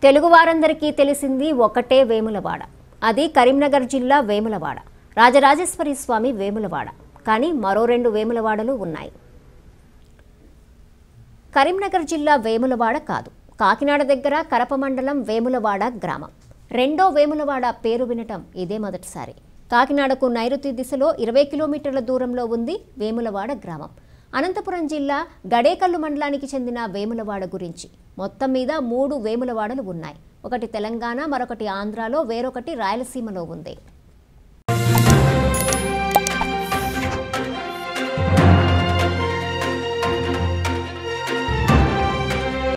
తెలుగు వారందరికీ తెలిసింది ఒకటే వేములవాడ అది కరీంనగర్ జిల్లా వేములవాడ రాజరాజేశ్వరి స్వామి వేములవాడ కానీ మరో రెండు వేములవాడలు ఉన్నాయి కరీంనగర్ జిల్లా వేములవాడ కాదు కాకినాడ దగ్గర కరప మండలం వేములవాడ గ్రామం రెండో వేములవాడ పేరు వినటం ఇదే మొదటిసారి కాకినాడకు నైరుతి దిశలో ఇరవై కిలోమీటర్ల దూరంలో ఉంది వేములవాడ గ్రామం అనంతపురం జిల్లా గడేకల్లు మండలానికి చెందిన వేములవాడ గురించి మొత్తం మీద మూడు వేములవాడలు ఉన్నాయి ఒకటి తెలంగాణ మరొకటి ఆంధ్రాలో వేరొకటి రాయలసీమలో ఉంది